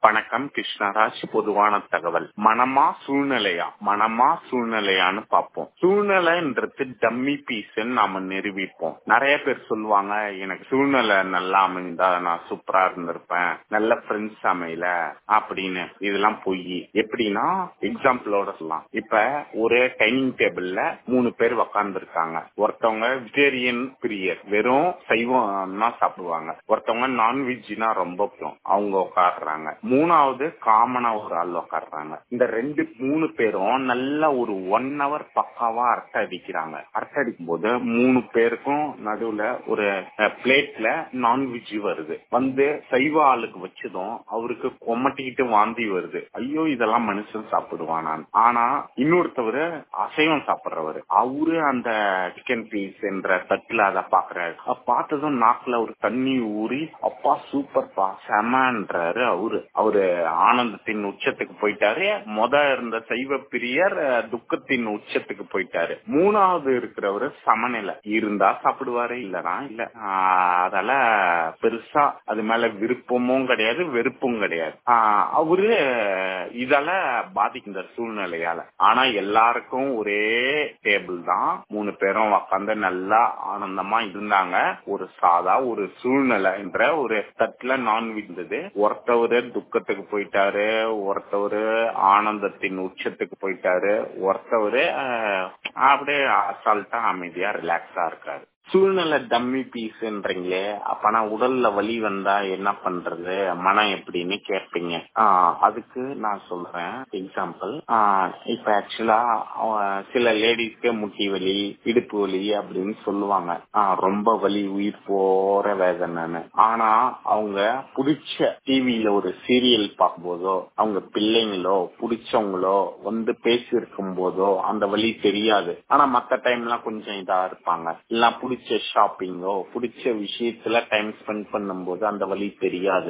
வணக்கம் கிருஷ்ணராஜ் பொதுவான தகவல் மனமா சூழ்நிலையா மனமா சூழ்நிலையான்னு பார்ப்போம் சூழ்நிலைன்றது டம்மி பீஸ் நாம நிரூபிப்போம் நிறைய பேர் சொல்லுவாங்க எனக்கு சூழ்நிலை நல்லா அமைந்தா நான் சூப்பரா இருந்திருப்பேன் நல்ல ஃப்ரெண்ட்ஸ் அமையல அப்படின்னு இதெல்லாம் பொய் எப்படின்னா எக்ஸாம்பிளோட சொல்லலாம் இப்ப ஒரு டைனிங் டேபிள்ல மூணு பேர் உக்காந்து இருக்காங்க ஒருத்தவங்க வெஜிடேரியன் பிரியர் வெறும் சைவம் தான் சாப்பிடுவாங்க ஒருத்தவங்க நான்வெஜ்னா ரொம்ப பிடிக்கும் அவங்க உட்காடுறாங்க மூணாவது காமனா ஒரு ஆள் உட்காடுறாங்க இந்த ரெண்டு மூணு பேரும் நல்ல ஒரு ஒன் ஹவர் பக்காவா அரட்டை அடிக்கிறாங்க அரட்டை அடிக்கும் போது மூணு பேருக்கும் நடுவுல ஒரு பிளேட்ல நான்வெஜ் வருது வந்து சைவ ஆளுக்கு வச்சதும் அவருக்கு கொமட்டிக்கிட்டு வாந்தி வருது ஐயோ இதெல்லாம் மனுஷன் சாப்பிடுவானான் ஆனா இன்னொருத்தவர் அசைவம் சாப்பிடுறவர் அவரு அந்த சிக்கன் பீஸ் என்ற தட்டுல அதை பாக்குறாரு பார்த்ததும் நாக்குல ஒரு தண்ணி ஊறி அப்பா சூப்பர் பா செமன்றாரு அவரு அவரு ஆனந்தத்தின் உச்சத்துக்கு போயிட்டாரு மொத இருந்த சைவ பிரியர் துக்கத்தின் உச்சத்துக்கு போயிட்டாரு மூணாவது இருக்கிறவரு சமநிலை இருந்தா சாப்பிடுவாரு இல்லனா இல்ல அதால பெருசா அது மேல விருப்பமும் கிடையாது வெறுப்பும் கிடையாது அவரு இதால பாதிக்கின்ற சூழ்நிலையால ஆனா எல்லாருக்கும் ஒரே டேபிள் தான் மூணு பேரும் உக்காந்து நல்லா ஆனந்தமா இருந்தாங்க ஒரு சாதா ஒரு சூழ்நிலை என்ற ஒரு தட்டுல நான்வெஜ் இருந்தது ஒருத்தவரு துக்கத்துக்கு போயிட்டாரு ஒருத்தவரு ஆனந்தத்தின் உச்சத்துக்கு போயிட்டாரு ஒருத்தவரு அப்படியே அசால்ட்டா அமைதியா ரிலாக்ஸா இருக்காரு சூழ்நிலை டம்மி பீஸ்ன்றீங்களே அப்பனா உடல்ல வலி வந்தா என்ன பண்றது மனம் எப்படின்னு கேட்பீங்க அதுக்கு நான் சொல்றேன் எக்ஸாம்பிள் இப்ப ஆக்சுவலா சில லேடிஸ்க்கு முட்டி வலி இடுப்பு வலி அப்படின்னு சொல்லுவாங்க ரொம்ப வலி உயிர் போற வேதனைன்னு ஆனா அவங்க பிடிச்ச டிவியில ஒரு சீரியல் பார்க்கும்போதோ அவங்க பிள்ளைங்களோ பிடிச்சவங்களோ வந்து பேசி இருக்கும் போதோ அந்த வலி தெரியாது ஆனா மத்த டைம்லாம் கொஞ்சம் இதா இருப்பாங்க எல்லாம் பிடிச்ச ஷாப்பிங்கோ பிடிச்ச விஷயத்துல டைம் ஸ்பெண்ட் பண்ணும்போது அந்த வழி தெரியாது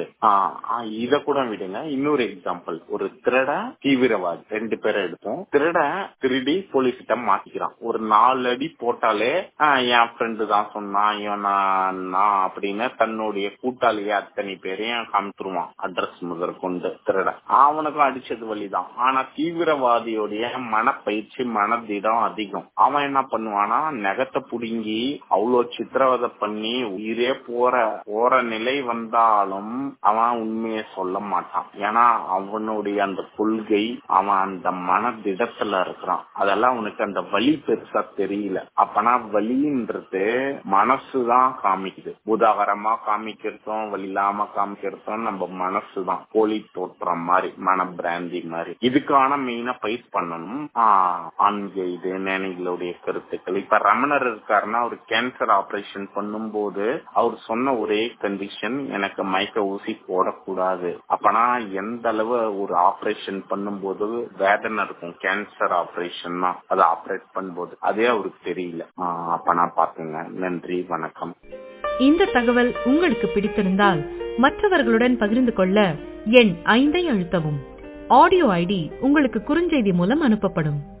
இத கூட விடுங்க இன்னொரு எக்ஸாம்பிள் ஒரு திருட தீவிரவாதி ரெண்டு பேரை எடுப்போம் திருட திருடி போலீஸ் கிட்ட மாட்டிக்கிறான் ஒரு நாலு அடி போட்டாலே என் ஃப்ரெண்டு தான் சொன்னான் இவன் நான் அப்படின்னு தன்னுடைய கூட்டாளிய அத்தனை பேரையும் காமித்துருவான் அட்ரஸ் முதல் கொண்டு திருட அவனுக்கும் அடிச்சது வழிதான் ஆனா தீவிரவாதியோடைய மனப்பயிற்சி மனதிடம் அதிகம் அவன் என்ன பண்ணுவானா நெகத்தை புடுங்கி அவ்வளோ சித்திரவதை பண்ணி உயிரே போற போற நிலை வந்தாலும் அவன் உண்மையை சொல்ல மாட்டான் ஏன்னா அவனுடைய அந்த கொள்கை அவன் அந்த மனதிடத்துல இருக்கிறான் அதெல்லாம் அவனுக்கு அந்த வலி பெருசா தெரியல அப்பனா வலின்றது மனசுதான் காமிக்குது உதாகரமா காமிக்கிறதும் வலி இல்லாம காமிக்கிறதும் நம்ம மனசுதான் போலி தோற்றம் மாதிரி மன பிராந்தி மாதிரி இதுக்கான மெயினா பயிர் பண்ணணும் ஆண்கள் இது நேனைகளுடைய கருத்துக்கள் இப்ப ரமணர் இருக்காருன்னா அவர் கேன்சர் ஆபரேஷன் பண்ணும்போது அவர் சொன்ன ஒரே கண்டிஷன் எனக்கு மயக்க ஊசி போடக்கூடாது அப்பனா எந்த அளவு ஒரு ஆபரேஷன் பண்ணும்போது வேதனை இருக்கும் கேன்சர் ஆபரேஷன் அதை ஆபரேட் பண்ணும்போது அதே அவருக்கு தெரியல அப்பனா பாத்துங்க நன்றி வணக்கம் இந்த தகவல் உங்களுக்கு பிடித்திருந்தால் மற்றவர்களுடன் பகிர்ந்து கொள்ள எண் ஐந்தை அழுத்தவும் ஆடியோ ஐடி உங்களுக்கு குறுஞ்செய்தி மூலம் அனுப்பப்படும்